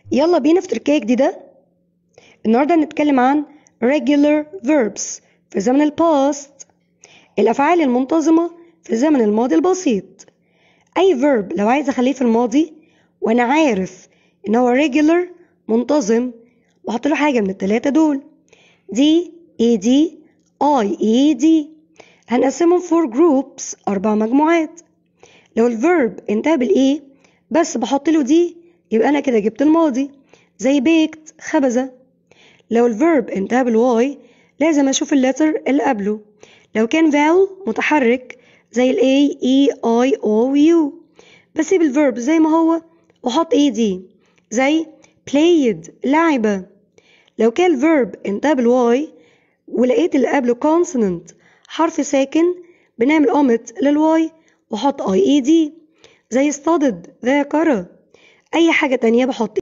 يلا بينا في تركية جديدة النهاردة هنتكلم عن regular verbs في زمن الباست الأفعال المنتظمة في زمن الماضي البسيط أي verb لو عايز أخليه في الماضي وأنا عارف إن هو regular منتظم بحط له حاجة من التلاتة دول دي اي دي اي اي دي هنقسمهم فور جروبس أربع مجموعات لو الفيرب انتهى بالايه بس بحط له دي يبقى أنا كده جبت الماضي زي بيكت خبزة لو الفيرب انتهى بالواي لازم أشوف اللتر اللي قبله لو كان فاول متحرك زي ال A E I O U بسيب الفيرب زي ما هو وأحط اي دي زي played لعبة لو كان الفيرب انتهى بالواي ولقيت اللي قبله consonant حرف ساكن بنعمل omit للواي وأحط اي اي دي زي studied ذاكرة أي حاجة تانية بحط